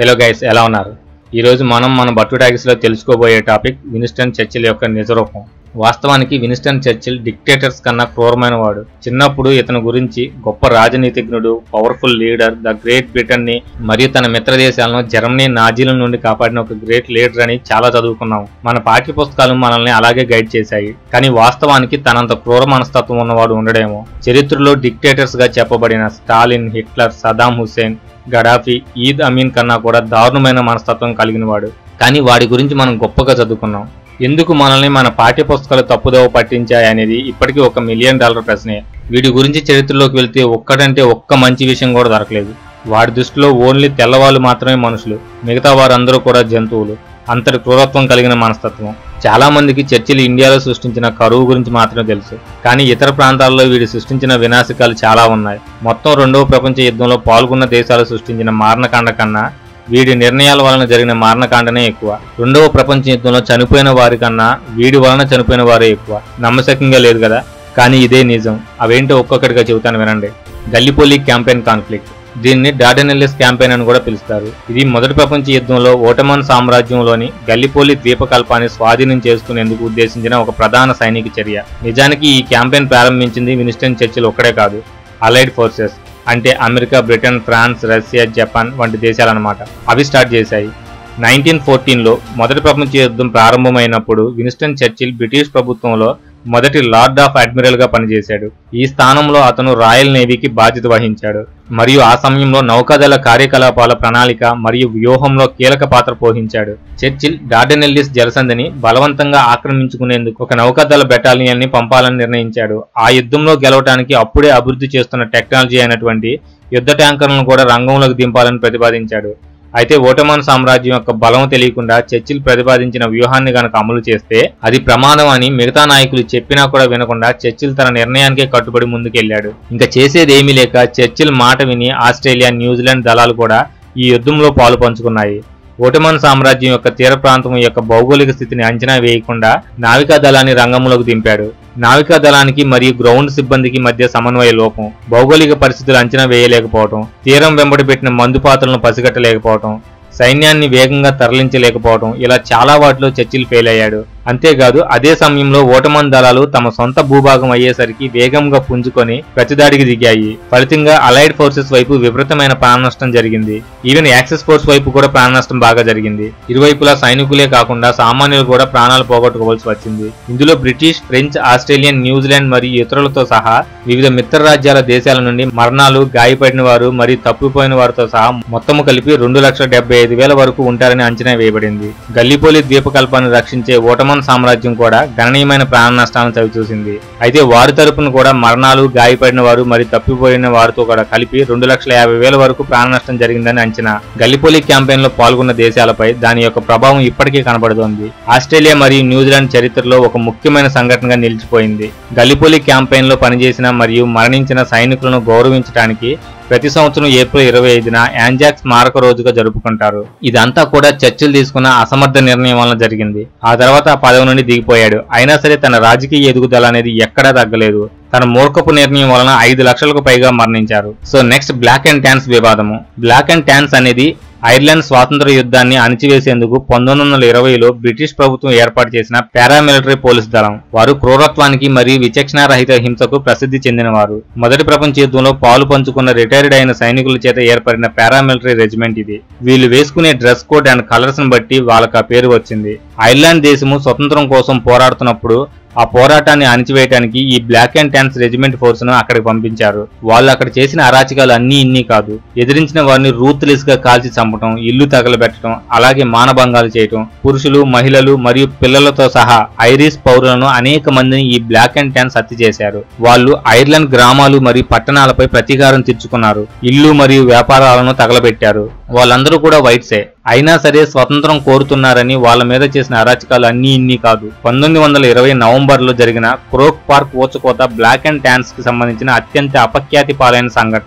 hello guys ఎలా ఉన్నారు ఈ రోజు మనం మన బట్టు టాకీస్ లో తెలుసుకోబోయే టాపిక్ వినిస్టన్ చర్చిల్ యొక్క నిజరూపం వాస్తవానికి వినిస్టన్ చర్చిల్ డిక్టేటర్స్ కన్నా క్రూరమైన వాడు చిన్నప్పుడు ఇతని గురించి గొప్ప రాజనీతిజ్ఞుడు powerful leader the great Britain ని మరియు తన మిత్ర దేశాలను జర్మనీ నాజీల నుండి కాపాడిన ఒక గ్రేట్ లీడర్ అని చాలా చదువుకున్నాం మన పాఠ్య పుస్తకాలు మనల్ని అలాగే గైడ్ చేశాయి కానీ వాస్తవానికి తనంత క్రూర మనస్తత్వం ఉన్నవాడు ఉండడేమో చరిత్రలో డిక్టేటర్స్ గా చెప్పబడిన Stalin Hitler Saddam Hussein Gaddafi Idi Amin కన్నా కూడా దారుణమైన మనస్తత్వం కలిగిన వాడు కానీ వాడి గురించి మనం గొప్పగా చదువుకున్నాం ఎందుకు మనల్ని మన పాఠ్య పుస్తకాలు తప్పుదోవ పట్టించాయి అనేది ఇప్పటికీ ఒక మిలియన్ డాలర్ ప్రశ్నే వీడి గురించి చరిత్రలోకి వెళ్తే ఒక్కడంటే ఒక్క మంచి విషయం కూడా దొరకలేదు వాడి దృష్టిలో ఓన్లీ తెల్లవాళ్ళు మాత్రమే మనుషులు మిగతా వారందరూ కూడా జంతువులు అంతటి క్రూరత్వం కలిగిన మనస్తత్వం చాలా మందికి చర్చిలు ఇండియాలో సృష్టించిన కరువు గురించి మాత్రమే తెలుసు కానీ ఇతర ప్రాంతాల్లో వీడు సృష్టించిన వినాశకాలు చాలా ఉన్నాయి మొత్తం రెండవ ప్రపంచ యుద్ధంలో పాల్గొన్న దేశాలు సృష్టించిన మారణకాండ కన్నా వీడి నిర్ణయాల వలన జరిగిన మారణకాండనే ఎక్కువ రెండవ ప్రపంచ యుద్ధంలో చనిపోయిన వారి కన్నా వీడి వలన చనిపోయిన వారే ఎక్కువ నమ్మశక్యంగా లేదు కదా కానీ ఇదే నిజం అవేంటో ఒక్కొక్కటిగా చెబుతాను వినండి గల్లిపోలి క్యాంపెయిన్ కాన్ఫ్లిక్ట్ దీన్ని డార్డెనెల్లిస్ క్యాంపెయిన్ అని కూడా పిలుస్తారు ఇది మొదటి ప్రపంచ యుద్ధంలో ఓటమన్ సామ్రాజ్యంలోని గల్లిపోలి ద్వీపకల్పాన్ని స్వాధీనం చేసుకునేందుకు ఉద్దేశించిన ఒక ప్రధాన సైనిక చర్య నిజానికి ఈ క్యాంపెయిన్ ప్రారంభించింది వినిస్టన్ చర్చిల్ ఒక్కడే కాదు అలైడ్ ఫోర్సెస్ అంటే America Britain France Russia Japan వంటి దేశాలన్నమాట అవి స్టార్ట్ చేశాయి నైన్టీన్ ఫోర్టీన్లో మొదటి ప్రపంచ యుద్ధం ప్రారంభమైనప్పుడు వినిస్టన్ చర్చిల్ బ్రిటిష్ ప్రభుత్వంలో మొదటి లార్డ్ ఆఫ్ అడ్మిరల్ గా పనిచేశాడు ఈ స్థానంలో అతను రాయల్ నేవీకి బాధ్యత వహించాడు మరియు ఆ సమయంలో నౌకాదళ కార్యకలాపాల ప్రణాళిక మరియు వ్యూహంలో కీలక పాత్ర పోషించాడు చర్చిల్ డార్డెనెల్లిస్ జలసంధిని బలవంతంగా ఆక్రమించుకునేందుకు ఒక నౌకాదళ బెటాలియన్ ని పంపాలని నిర్ణయించాడు ఆ యుద్ధంలో గెలవడానికి అప్పుడే అభివృద్ధి చేస్తున్న టెక్నాలజీ అయినటువంటి యుద్ధ ట్యాంకర్లను కూడా రంగంలోకి దింపాలని ప్రతిపాదించాడు అయితే ఓటమాన్ సామ్రాజ్యం యొక్క బలం తెలియకుండా చర్చిల్ ప్రతిపాదించిన వ్యూహాన్ని గనక అమలు చేస్తే అది ప్రమాదం అని మిగతా నాయకులు చెప్పినా కూడా వినకుండా చర్చిల్ తన నిర్ణయానికే కట్టుబడి ముందుకెళ్లాడు ఇంకా చేసేది ఏమీ లేక చర్చిల్ మాట విని ఆస్ట్రేలియా న్యూజిలాండ్ దళాలు కూడా ఈ యుద్ధంలో పాలు పంచుకున్నాయి ఓటమన్ సామ్రాజ్యం యొక్క తీర ప్రాంతం యొక్క భౌగోళిక స్థితిని అంచనా వేయకుండా నావికా దళాన్ని రంగంలోకి దింపాడు నావికా దళానికి మరియు గ్రౌండ్ సిబ్బందికి మధ్య సమన్వయ లోపం భౌగోళిక పరిస్థితులు అంచనా వేయలేకపోవటం తీరం వెంబడి పెట్టిన మందు పాత్రలను పసిగట్టలేకపోవటం సైన్యాన్ని వేగంగా తరలించలేకపోవడం ఇలా చాలా వాటిలో చర్చిలు ఫెయిల్ అయ్యాడు అంతేకాదు అదే సమయంలో ఓటమన్ దళాలు తమ సొంత భూభాగం అయ్యేసరికి వేగంగా పుంజుకొని ప్రతిదాడికి దిగాయి ఫలితంగా అలైడ్ ఫోర్సెస్ వైపు విపరీతమైన ప్రాణనష్టం జరిగింది ఈవెన్ యాక్సెస్ ఫోర్స్ వైపు కూడా ప్రాణనష్టం బాగా జరిగింది ఇరువైపులా సైనికులే కాకుండా సామాన్యులు కూడా ప్రాణాలు పోగొట్టుకోవాల్సి వచ్చింది ఇందులో బ్రిటిష్ ఫ్రెంచ్ ఆస్ట్రేలియన్ న్యూజిలాండ్ మరియు ఇతరులతో సహా వివిధ మిత్ర రాజ్యాల దేశాల నుండి మరణాలు గాయపడిన వారు మరియు తప్పిపోయిన వారితో సహా మొత్తము కలిపి రెండు లక్షల డెబ్బై ఐదు వేల వరకు ఉంటారని అంచనా వేయబడింది గల్లిపోలి ద్వీపకల్పాన్ని రక్షించే ఓటమన్ సామ్రాజ్యం కూడా గణనీయమైన ప్రాణ నష్టాలను చవిచూసింది అయితే వారి తరపున కూడా మరణాలు గాయపడిన వారు మరియు తప్పిపోయిన వారితో కూడా కలిపి రెండు లక్షల యాభై వేల వరకు ప్రాణ నష్టం జరిగిందని అంచనా గల్లిపోలి క్యాంపెయిన్ లో పాల్గొన్న దేశాలపై దాని యొక్క ప్రభావం ఇప్పటికీ కనబడుతోంది ఆస్ట్రేలియా మరియు న్యూజిలాండ్ చరిత్రలో ఒక ముఖ్యమైన సంఘటనగా నిలిచిపోయింది గల్లిపోలి క్యాంపెయిన్ లో పనిచేసిన మరియు మరణించిన సైనికులను గౌరవించడానికి ప్రతి సంవత్సరం ఏప్రిల్ ఇరవై ఐదున యాంజాక్ స్మారక రోజుగా జరుపుకుంటారు ఇదంతా కూడా చర్చిలు తీసుకున్న అసమర్థ నిర్ణయం వలన జరిగింది ఆ తర్వాత ఆ పదవి నుండి దిగిపోయాడు అయినా సరే తన రాజకీయ ఎదుగుదల అనేది ఎక్కడా తగ్గలేదు తన మూర్ఖపు నిర్ణయం వలన ఐదు లక్షలకు పైగా మరణించారు so next Black and Tans వివాదము బ్లాక్ అండ్ ట్యాన్స్ అనేది ఐర్లాండ్ స్వాతంత్ర యుద్ధాన్ని అణిచివేసేందుకు పంతొమ్మిది వందల ఇరవైలో బ్రిటిష్ ప్రభుత్వం ఏర్పాటు చేసిన పారామిలిటరీ పోలీస్ దళం వారు క్రూరత్వానికి మరియు విచక్షణారహిత హింసకు ప్రసిద్ధి చెందినవారు మొదటి ప్రపంచ యుద్ధంలో పాలు పంచుకున్న రిటైర్డ్ అయిన సైనికుల చేత ఏర్పడిన పారామిలిటరీ రెజిమెంట్ ఇది వీళ్ళు వేసుకునే డ్రెస్ కోడ్ అండ్ కలర్స్ ని బట్టి వాళ్ళకి ఆ పేరు వచ్చింది ఐర్లాండ్ దేశము స్వతంత్రం కోసం పోరాడుతున్నప్పుడు ఆ పోరాటాన్ని అణిచివేయడానికి ఈ Black and Tans regiment force ను అక్కడికి పంపించారు వాళ్ళు అక్కడ చేసిన అరాచకాలు అన్ని ఇన్ని కాదు ఎదిరించిన వారిని రూత్లెస్ గా కాల్చి చంపడం ఇల్లు తగలబెట్టడం అలాగే మానభంగాలు చేయటం పురుషులు మహిళలు మరియు పిల్లలతో సహా ఐరిష్ పౌరులను అనేక మందిని ఈ బ్లాక్ అండ్ ట్యాన్స్ హత్య చేశారు వాళ్ళు ఐర్లాండ్ గ్రామాలు మరియు పట్టణాలపై ప్రతీకారం తీర్చుకున్నారు ఇల్లు మరియు వ్యాపారాలను తగలబెట్టారు వాళ్ళందరూ కూడా వైట్సే అయినా సరే స్వతంత్రం కోరుతున్నారని వాళ్ళ మీద చేసిన అరాచకాలు అన్ని ఇన్ని కాదు పంతొమ్మిది వందల ఇరవై నవంబర్ లో జరిగిన క్రోక్ పార్క్ ఊచకోత బ్లాక్ అండ్ ట్యాన్స్ కి సంబంధించిన అత్యంత అపఖ్యాతి పాలైన సంఘటన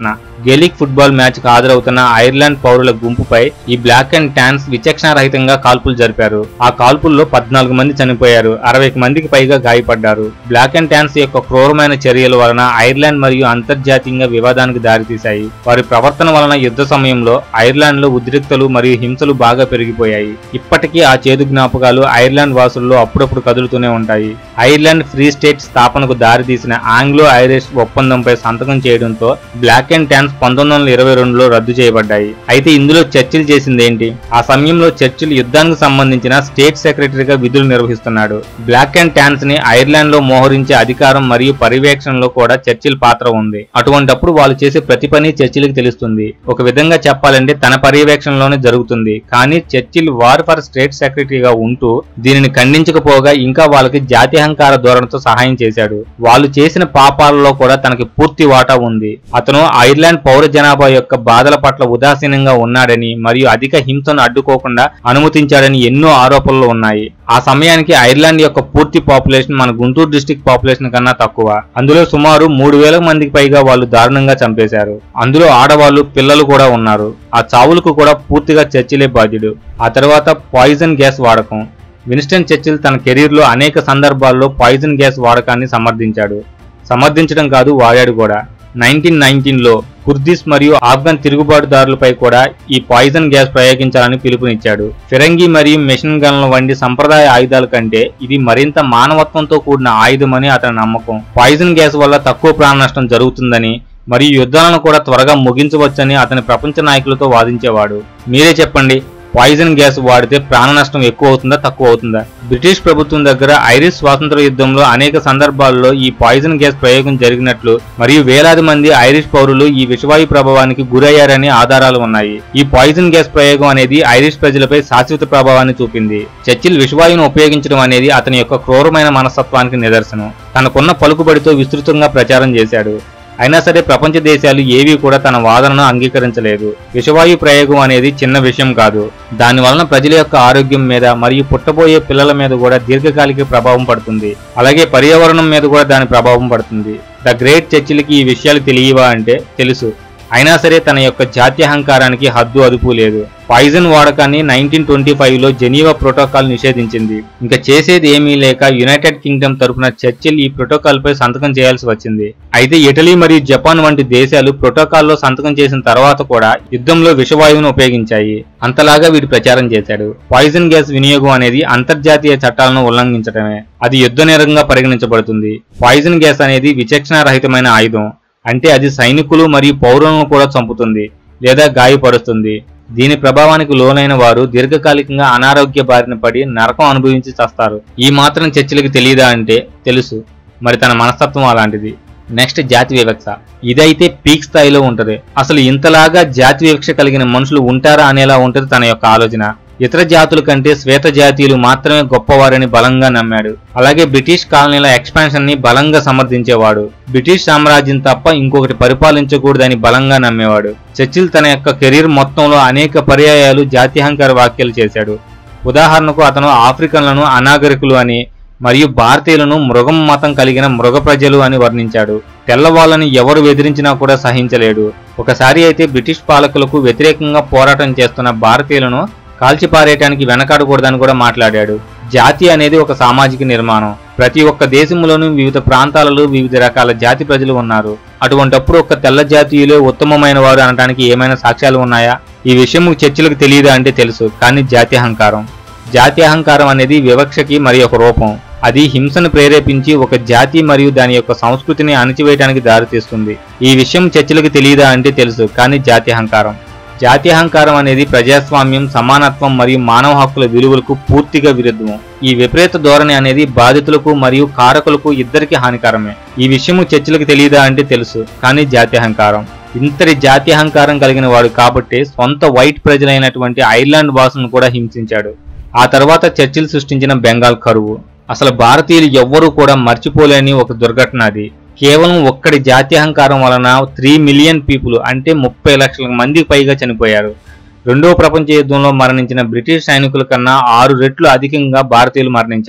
గెలిక్ ఫుట్బాల్ మ్యాచ్ కు హాజరవుతున్న ఐర్లాండ్ పౌరుల గుంపుపై ఈ బ్లాక్ అండ్ టాన్స్ విచక్షణారహితంగా కాల్పులు జరిపారు ఆ కాల్పుల్లో పద్నాలుగు మంది చనిపోయారు అరవై మందికి పైగా గాయపడ్డారు బ్లాక్ అండ్ టాన్స్ యొక్క క్రూరమైన చర్యల వలన ఐర్లాండ్ మరియు అంతర్జాతీయంగా వివాదానికి దారితీశాయి వారి ప్రవర్తన వలన యుద్ధ సమయంలో ఐర్లాండ్ లో ఉద్రిక్తలు మరియు హింసలు బాగా పెరిగిపోయాయి ఇప్పటికీ ఆ చేదు జ్ఞాపకాలు ఐర్లాండ్ వాసుల్లో అప్పుడప్పుడు కదులుతూనే ఉంటాయి ఐర్లాండ్ ఫ్రీ స్టేట్ స్థాపనకు దారితీసిన ఆంగ్లో ఐరిష్ ఒప్పందంపై సంతకం చేయడంతో బ్లాక్ అండ్ టాన్స్ పంతొమ్మిది వందల ఇరవై రెండులో రద్దు చేయబడ్డాయి అయితే ఇందులో చర్చిలు చేసింది ఏంటి ఆ సమయంలో చర్చిల్ యుద్ధానికి సంబంధించిన స్టేట్ సెక్రటరీగా విధులు నిర్వహిస్తున్నాడు బ్లాక్ అండ్ టాన్స్ ని ఐర్లాండ్ లో మోహరించే అధికారం మరియు పర్యవేక్షణలో కూడా చర్చిల్ పాత్ర ఉంది అటువంటప్పుడు వాళ్ళు చేసే ప్రతి పని చర్చిలకు తెలుస్తుంది ఒక విధంగా చెప్పాలంటే తన పర్యవేక్షణలోనే జరుగుతుంది కానీ చర్చిల్ వార్ ఫర్ స్టేట్ సెక్రటరీగా ఉంటూ దీనిని ఖండించకపోగా ఇంకా వాళ్ళకి జాత్యహంకార ధోరణితో సహాయం చేశాడు వాళ్ళు చేసిన పాపాలలో కూడా తనకి పూర్తి వాటా ఉంది అతను ఐర్లాండ్ పౌర జనాభా యొక్క బాధల పట్ల ఉదాసీనంగా ఉన్నాడని మరియు అధిక హింసను అడ్డుకోకుండా అనుమతించాడని ఎన్నో ఆరోపణలు ఉన్నాయి ఆ సమయానికి ఐర్లాండ్ యొక్క పూర్తి పాపులేషన్ మన గుంటూరు డిస్టిక్ పాపులేషన్ కన్నా తక్కువ అందులో సుమారు మూడు వేల మందికి పైగా వాళ్ళు దారుణంగా చంపేశారు అందులో ఆడవాళ్ళు పిల్లలు కూడా ఉన్నారు ఆ చావులకు కూడా పూర్తిగా చర్చిలే బాధ్యుడు ఆ తర్వాత పాయిజన్ గ్యాస్ వాడకం విన్స్టన్ చర్చిల్ తన కెరీర్లో అనేక సందర్భాల్లో పాయిజన్ గ్యాస్ వాడకాన్ని సమర్థించాడు సమర్థించడం కాదు వాడాడు కూడా నైన్టీన్ నైన్టీన్లో కుర్దిస్ మరియు ఆఫ్ఘన్ తిరుగుబాటుదారులపై కూడా ఈ పాయిజన్ గ్యాస్ ప్రయోగించాలని పిలుపునిచ్చాడు ఫిరంగి మరియు మెషిన్ గన్ల వంటి సంప్రదాయ ఆయుధాల కంటే ఇది మరింత మానవత్వంతో కూడిన ఆయుధమని అతని నమ్మకం పాయిజన్ గ్యాస్ వల్ల తక్కువ ప్రాణ నష్టం జరుగుతుందని మరియు యుద్ధాలను కూడా త్వరగా ముగించవచ్చని అతని ప్రపంచ నాయకులతో వాదించేవాడు మీరే చెప్పండి పాయిజన్ గ్యాస్ వాడితే ప్రాణ నష్టం ఎక్కువ అవుతుందా తక్కువ అవుతుందా బ్రిటిష్ ప్రభుత్వం దగ్గర ఐరిష్ స్వాతంత్ర యుద్ధంలో అనేక సందర్భాల్లో ఈ పాయిజన్ గ్యాస్ ప్రయోగం జరిగినట్లు మరియు వేలాది మంది ఐరిష్ పౌరులు ఈ విషవాయు ప్రభావానికి గురయ్యారని ఆధారాలు ఉన్నాయి ఈ పాయిజన్ గ్యాస్ ప్రయోగం అనేది ఐరిష్ ప్రజలపై శాశ్వత ప్రభావాన్ని చూపింది చర్చిల్ విషవాయువును ఉపయోగించడం అనేది అతని యొక్క క్రూరమైన మనస్తత్వానికి నిదర్శనం తనకున్న పలుకుబడితో విస్తృతంగా ప్రచారం చేశాడు అయినా సరే ప్రపంచ దేశాలు ఏవీ కూడా తన వాదనను అంగీకరించలేదు విషవాయు ప్రయోగం అనేది చిన్న విషయం కాదు దాని వలన ప్రజల యొక్క ఆరోగ్యం మీద మరియు పుట్టబోయే పిల్లల మీద కూడా దీర్ఘకాలిక ప్రభావం పడుతుంది అలాగే పర్యావరణం మీద కూడా దాని ప్రభావం పడుతుంది ద గ్రేట్ చర్చిలకి ఈ విషయాలు తెలియవా అంటే తెలుసు అయినా సరే తన యొక్క జాత్యహంకారానికి హద్దు అదుపు లేదు పాయిజన్ వాడకాన్ని నైన్టీన్ ట్వంటీ ఫైవ్ లో జెనీవా ప్రోటోకాల్ నిషేధించింది ఇంకా చేసేది ఏమీ లేక యునైటెడ్ కింగ్డమ్ తరపున చర్చిల్ ఈ ప్రోటోకాల్ పై సంతకం చేయాల్సి వచ్చింది అయితే ఇటలీ మరియు జపాన్ వంటి దేశాలు ప్రోటోకాల్లో సంతకం చేసిన తర్వాత కూడా యుద్ధంలో విషవాయువును ఉపయోగించాయి అంతలాగా వీడు ప్రచారం చేశాడు పాయిజన్ గ్యాస్ వినియోగం అనేది అంతర్జాతీయ చట్టాలను ఉల్లంఘించడమే అది యుద్ధ నేరంగా పరిగణించబడుతుంది పాయిజన్ గ్యాస్ అనేది విచక్షణారహితమైన ఆయుధం అంటే అది సైనికులు మరియు పౌరులను కూడా చంపుతుంది లేదా గాయపరుస్తుంది దీని ప్రభావానికి లోనైన వారు దీర్ఘకాలికంగా అనారోగ్య బారిన పడి నరకం అనుభవించి చస్తారు ఈ మాత్రం చర్చలకు తెలియదా అంటే తెలుసు మరి తన మనస్తత్వం అలాంటిది నెక్స్ట్ జాతి వివక్ష ఇదైతే పీక్ స్థాయిలో ఉంటది అసలు ఇంతలాగా జాతి వివక్ష కలిగిన మనుషులు ఉంటారా అనేలా ఉంటది తన యొక్క ఆలోచన ఇతర జాతుల కంటే శ్వేత జాతీయులు మాత్రమే గొప్పవారని బలంగా నమ్మాడు అలాగే బ్రిటిష్ కాలనీల ఎక్స్పాన్షన్ ని బలంగా సమర్థించేవాడు బ్రిటిష్ సామ్రాజ్యం తప్ప ఇంకొకటి పరిపాలించకూడదని బలంగా నమ్మేవాడు చర్చిల్ తన యొక్క కెరీర్ మొత్తంలో అనేక పర్యాయాలు జాత్యహంకార వ్యాఖ్యలు చేశాడు ఉదాహరణకు అతను ఆఫ్రికన్లను అనాగరికులు అని మరియు భారతీయులను మృగం మతం కలిగిన మృగ ప్రజలు అని వర్ణించాడు తెల్లవాళ్ళని ఎవరు బెదిరించినా కూడా సహించలేడు ఒకసారి అయితే బ్రిటిష్ పాలకులకు వ్యతిరేకంగా పోరాటం చేస్తున్న భారతీయులను కాల్చిపారేయటానికి వెనకాడకూడదని కూడా మాట్లాడాడు జాతి అనేది ఒక సామాజిక నిర్మాణం ప్రతి ఒక్క దేశంలోనూ వివిధ ప్రాంతాలలో వివిధ రకాల జాతి ప్రజలు ఉన్నారు అటువంటప్పుడు ఒక తెల్ల జాతీయులే ఉత్తమమైన వారు అనడానికి ఏమైనా సాక్ష్యాలు ఉన్నాయా ఈ విషయం చర్చలకు తెలియదా అంటే తెలుసు కానీ జాత్యహంకారం జాత్యహంకారం అనేది వివక్షకి మరి ఒక రూపం అది హింసను ప్రేరేపించి ఒక జాతి మరియు దాని యొక్క సంస్కృతిని అణచివేయడానికి దారితీస్తుంది ఈ విషయం చర్చలకు తెలియదా అంటే తెలుసు కానీ జాత్యహంకారం జాత్యహంకారం అనేది ప్రజాస్వామ్యం సమానత్వం మరియు మానవ హక్కుల విలువలకు పూర్తిగా విరుద్ధం ఈ విపరీత ధోరణి అనేది బాధితులకు మరియు కారకులకు ఇద్దరికి హానికరమే ఈ విషయము చర్చలకు తెలియదా అంటే తెలుసు కానీ జాత్యహంకారం ఇంతటి జాత్యహంకారం కలిగిన వాడు కాబట్టి సొంత వైట్ ప్రజలైనటువంటి ఐర్లాండ్ వాసులను కూడా హింసించాడు ఆ తర్వాత చర్చిల్ సృష్టించిన బెంగాల్ కరువు అసలు భారతీయులు ఎవ్వరూ కూడా మర్చిపోలేని ఒక దుర్ఘటన అది కేవలం ఒక్కడి జాత్యహంకారం వలన త్రీ మిలియన్ పీపుల్ అంటే ముప్పై లక్షల మందికి పైగా చనిపోయారు రెండవ ప్రపంచ యుద్ధంలో మరణించిన బ్రిటిష్ సైనికుల కన్నా ఆరు రెట్లు అధికంగా భారతీయులు మరణించారు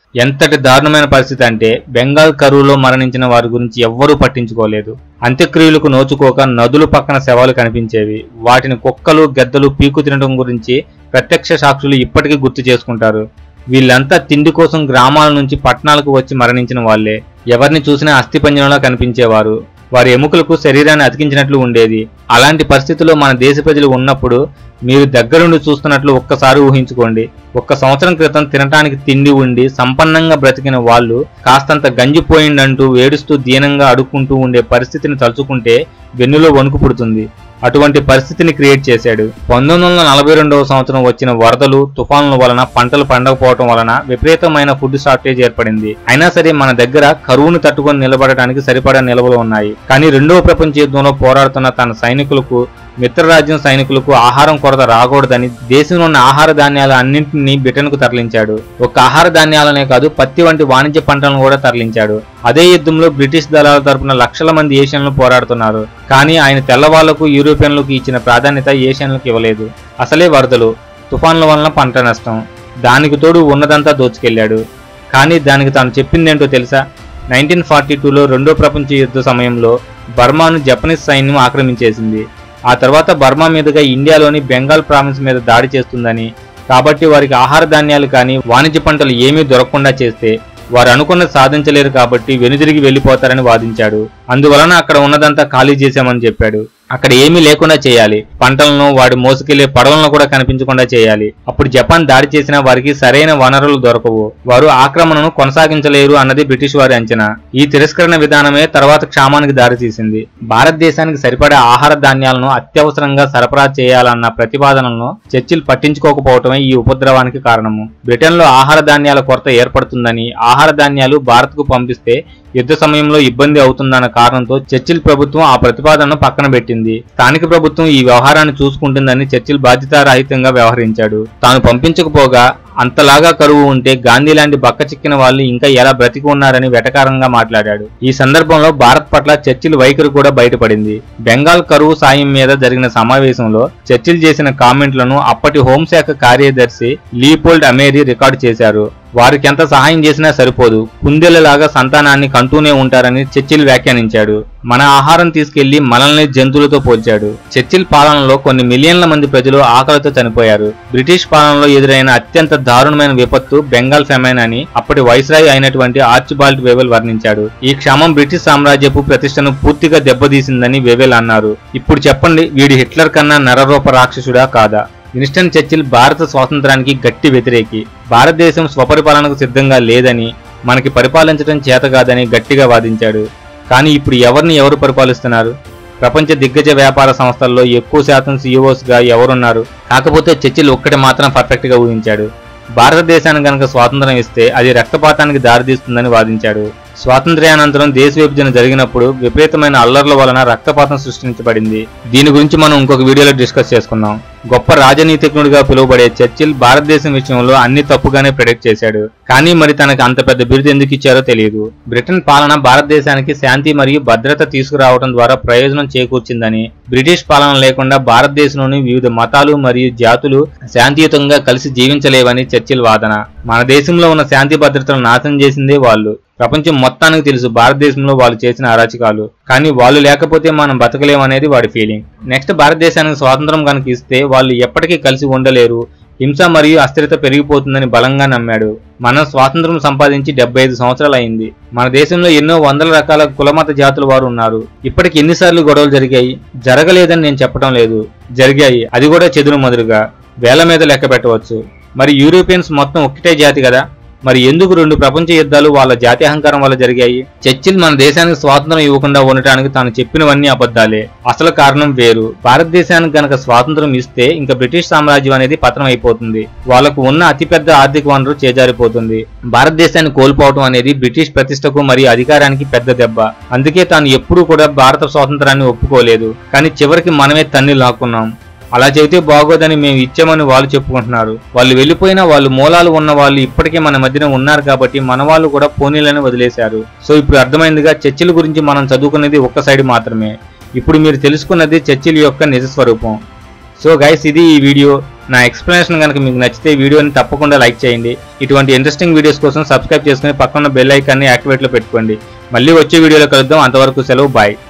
ఎంతటి దారుణమైన పరిస్థితి అంటే బెంగాల్ కరువులో మరణించిన వారి గురించి ఎవ్వరూ పట్టించుకోలేదు అంత్యక్రియలకు నోచుకోక నదులు పక్కన శవాలు కనిపించేవి వాటిని కుక్కలు గద్దలు పీకు తినడం గురించి ప్రత్యక్ష సాక్షులు ఇప్పటికీ గుర్తు చేసుకుంటారు వీళ్ళంతా తిండి కోసం గ్రామాల నుంచి పట్టణాలకు వచ్చి మరణించిన వాళ్లే ఎవరిని చూసినా అస్థిపంజరంలో కనిపించేవారు వారి ఎముకలకు శరీరాన్ని అతికించినట్లు ఉండేది అలాంటి పరిస్థితుల్లో మన దేశ ప్రజలు ఉన్నప్పుడు మీరు దగ్గరుండి చూస్తున్నట్లు ఒక్కసారి ఊహించుకోండి ఒక్క సంవత్సరం క్రితం తినటానికి తిండి ఉండి సంపన్నంగా బ్రతికిన వాళ్ళు కాస్తంత గంజిపోయిందంటూ ఏడుస్తూ దీనంగా అడుక్కుంటూ ఉండే పరిస్థితిని తలుచుకుంటే వెన్నులో వణుకు పుడుతుంది అటువంటి పరిస్థితిని క్రియేట్ చేశాడు పంతొమ్మిది వందల నలభై రెండవ సంవత్సరం వచ్చిన వరదలు తుఫానుల వలన పంటలు పండకపోవటం వలన విపరీతమైన ఫుడ్ షార్టేజ్ ఏర్పడింది అయినా సరే మన దగ్గర కరువును తట్టుకొని నిలబడటానికి సరిపడా నిల్వలు ఉన్నాయి కానీ రెండవ ప్రపంచ యుద్ధంలో పోరాడుతున్న తన సైనికులకు మిత్రరాజ్యం సైనికులకు ఆహారం కొరత రాకూడదని దేశంలో ఉన్న ఆహార ధాన్యాల అన్నింటినీ బ్రిటన్కు తరలించాడు ఒక ఆహార ధాన్యాలనే కాదు పత్తి వంటి వాణిజ్య పంటలను కూడా తరలించాడు అదే యుద్ధంలో బ్రిటిష్ దళాల తరపున లక్షల మంది ఏషియన్లు పోరాడుతున్నారు కానీ ఆయన తెల్లవాళ్లకు యూరోపియన్లకు ఇచ్చిన ప్రాధాన్యత ఏషియన్లకు ఇవ్వలేదు అసలే వరదలు తుఫాన్ల వలన పంట నష్టం దానికి తోడు ఉన్నదంతా దోచుకెళ్లాడు కానీ దానికి తాను చెప్పిందేంటో తెలుసా నైన్టీన్ ఫార్టీ టూలో రెండో ప్రపంచ యుద్ధ సమయంలో బర్మాను జపనీస్ సైన్యం ఆక్రమించేసింది ఆ తర్వాత బర్మా మీదుగా ఇండియాలోని బెంగాల్ ప్రావిన్స్ మీద దాడి చేస్తుందని కాబట్టి వారికి ఆహార ధాన్యాలు కానీ వాణిజ్య పంటలు ఏమీ దొరకకుండా చేస్తే వారు అనుకున్నది సాధించలేరు కాబట్టి వెనుదిరిగి వెళ్లిపోతారని వాదించాడు అందువలన అక్కడ ఉన్నదంతా ఖాళీ చేశామని చెప్పాడు అక్కడ ఏమీ లేకుండా చేయాలి పంటలను వాడి మోసుకెళ్లే పడవలను కూడా కనిపించకుండా చేయాలి అప్పుడు జపాన్ దాడి చేసినా వారికి సరైన వనరులు దొరకవు వారు ఆక్రమణను కొనసాగించలేరు అన్నది బ్రిటిష్ వారి అంచనా ఈ తిరస్కరణ విధానమే తర్వాత క్షామానికి దారితీసింది భారతదేశానికి సరిపడే ఆహార ధాన్యాలను అత్యవసరంగా సరఫరా చేయాలన్న ప్రతిపాదనలను చర్చిలు పట్టించుకోకపోవటమే ఈ ఉపద్రవానికి కారణము బ్రిటన్లో ఆహార ధాన్యాల కొరత ఏర్పడుతుందని ఆహార ధాన్యాలు భారత్కు పంపిస్తే యుద్ధ సమయంలో ఇబ్బంది అవుతుందన్న కారణంతో చర్చిల్ ప్రభుత్వం ఆ ప్రతిపాదనను పక్కన పెట్టింది స్థానిక ప్రభుత్వం ఈ వ్యవహారాన్ని చూసుకుంటుందని చర్చిల్ బాధ్యతారహితంగా వ్యవహరించాడు తాను పంపించకపోగా అంతలాగా కరువు ఉంటే గాంధీ లాంటి బక్క చిక్కిన వాళ్ళు ఇంకా ఎలా బ్రతికి ఉన్నారని వెటకారంగా మాట్లాడాడు ఈ సందర్భంలో భారత్ పట్ల చర్చిల్ వైఖరి కూడా బయటపడింది బెంగాల్ కరువు సాయం మీద జరిగిన సమావేశంలో చర్చిల్ చేసిన కామెంట్లను అప్పటి హోంశాఖ కార్యదర్శి లీపోల్డ్ అమేరీ రికార్డు చేశారు వారికి ఎంత సహాయం చేసినా సరిపోదు కుందేలలాగా సంతానాన్ని కంటూనే ఉంటారని చర్చిల్ వ్యాఖ్యానించాడు మన ఆహారం తీసుకెళ్లి మనల్ని జంతువులతో పోల్చాడు చర్చిల్ పాలనలో కొన్ని మిలియన్ల మంది ప్రజలు ఆకలితో చనిపోయారు బ్రిటిష్ పాలనలో ఎదురైన అత్యంత దారుణమైన విపత్తు బెంగాల్ ఫెమైన్ అని అప్పటి వైస్రాయ్ అయినటువంటి ఆర్చిబాల్ట్ వేవెల్ వర్ణించాడు ఈ క్షామం బ్రిటిష్ సామ్రాజ్యపు ప్రతిష్టను పూర్తిగా దెబ్బతీసిందని వేవెల్ అన్నారు ఇప్పుడు చెప్పండి వీడి హిట్లర్ కన్నా నరరూప రాక్షసుడా కాదా విన్స్టన్ చర్చిల్ భారత స్వాతంత్రానికి గట్టి వ్యతిరేకి భారతదేశం స్వపరిపాలనకు సిద్ధంగా లేదని మనకి పరిపాలించడం చేత కాదని గట్టిగా వాదించాడు కానీ ఇప్పుడు ఎవరిని ఎవరు పరిపాలిస్తున్నారు ప్రపంచ దిగ్గజ వ్యాపార సంస్థల్లో ఎక్కువ శాతం సీఈఓస్గా ఎవరున్నారు కాకపోతే చర్చిల్ ఒక్కటి మాత్రం పర్ఫెక్ట్గా ఊహించాడు భారతదేశానికి గనక స్వాతంత్రం ఇస్తే అది రక్తపాతానికి దారితీస్తుందని వాదించాడు స్వాతంత్ర్యానంతరం దేశ విభజన జరిగినప్పుడు విపరీతమైన అల్లర్ల వలన రక్తపాతం సృష్టించబడింది దీని గురించి మనం ఇంకొక వీడియోలో డిస్కస్ చేసుకుందాం గొప్ప రాజనీతిజ్ఞుడిగా పిలువబడే చర్చిల్ భారతదేశం విషయంలో అన్ని తప్పుగానే ప్రెడిక్ట్ చేశాడు కానీ మరి తనకు అంత పెద్ద బిరుదు ఎందుకు ఇచ్చారో తెలియదు బ్రిటన్ పాలన భారతదేశానికి శాంతి మరియు భద్రత తీసుకురావడం ద్వారా ప్రయోజనం చేకూర్చిందని బ్రిటిష్ పాలన లేకుండా భారతదేశంలోని వివిధ మతాలు మరియు జాతులు శాంతియుతంగా కలిసి జీవించలేవని చర్చిల్ వాదన మన దేశంలో ఉన్న శాంతి భద్రతలను నాశనం చేసిందే వాళ్ళు ప్రపంచం మొత్తానికి తెలుసు భారతదేశంలో వాళ్ళు చేసిన అరాచకాలు కానీ వాళ్ళు లేకపోతే మనం బతకలేమనేది వాడి ఫీలింగ్ నెక్స్ట్ భారతదేశానికి స్వాతంత్రం కనుక ఇస్తే వాళ్ళు ఎప్పటికీ కలిసి ఉండలేరు హింస మరియు అస్థిరత పెరిగిపోతుందని బలంగా నమ్మాడు మనం స్వాతంత్రం సంపాదించి డెబ్బై ఐదు సంవత్సరాలు అయింది మన దేశంలో ఎన్నో వందల రకాల కులమత జాతుల వారు ఉన్నారు ఇప్పటికి ఎన్నిసార్లు గొడవలు జరిగాయి జరగలేదని నేను చెప్పడం లేదు జరిగాయి అది కూడా చెదురు మదురుగా వేల మీద లెక్క పెట్టవచ్చు మరి యూరోపియన్స్ మొత్తం ఒక్కటే జాతి కదా మరి ఎందుకు రెండు ప్రపంచ యుద్ధాలు వాళ్ళ జాతి అహంకారం వల్ల జరిగాయి చర్చిల్ మన దేశానికి స్వాతంత్రం ఇవ్వకుండా ఉండటానికి తాను చెప్పినవన్నీ అబద్ధాలే అసలు కారణం వేరు భారతదేశానికి గనక స్వాతంత్రం ఇస్తే ఇంకా బ్రిటిష్ సామ్రాజ్యం అనేది పతనం అయిపోతుంది వాళ్లకు ఉన్న అతిపెద్ద ఆర్థిక వనరు చేజారిపోతుంది భారతదేశాన్ని కోల్పోవడం అనేది బ్రిటిష్ ప్రతిష్టకు మరియు అధికారానికి పెద్ద దెబ్బ అందుకే తాను ఎప్పుడూ కూడా భారత స్వాతంత్రాన్ని ఒప్పుకోలేదు కానీ చివరికి మనమే తన్ని లాక్కున్నాం అలా చెబితే బాగోదని మేము ఇచ్చామని వాళ్ళు చెప్పుకుంటున్నారు వాళ్ళు వెళ్ళిపోయినా వాళ్ళు మూలాలు ఉన్న వాళ్ళు ఇప్పటికే మన మధ్యన ఉన్నారు కాబట్టి మన వాళ్ళు కూడా పోనీలని వదిలేశారు సో ఇప్పుడు అర్థమైందిగా చర్చిల గురించి మనం చదువుకున్నది ఒక్క సైడ్ మాత్రమే ఇప్పుడు మీరు తెలుసుకున్నది చర్చిల యొక్క నిజ స్వరూపం సో గైస్ ఇది ఈ వీడియో నా ఎక్స్ప్లెనేషన్ కనుక మీకు నచ్చితే వీడియోని తప్పకుండా లైక్ చేయండి ఇటువంటి ఇంట్రెస్టింగ్ వీడియోస్ కోసం సబ్స్క్రైబ్ చేసుకుని పక్కన బెల్ ఐకాన్ని యాక్టివేట్లో పెట్టుకోండి మళ్ళీ వచ్చే వీడియోలో కలుద్దాం అంతవరకు సెలవు బాయ్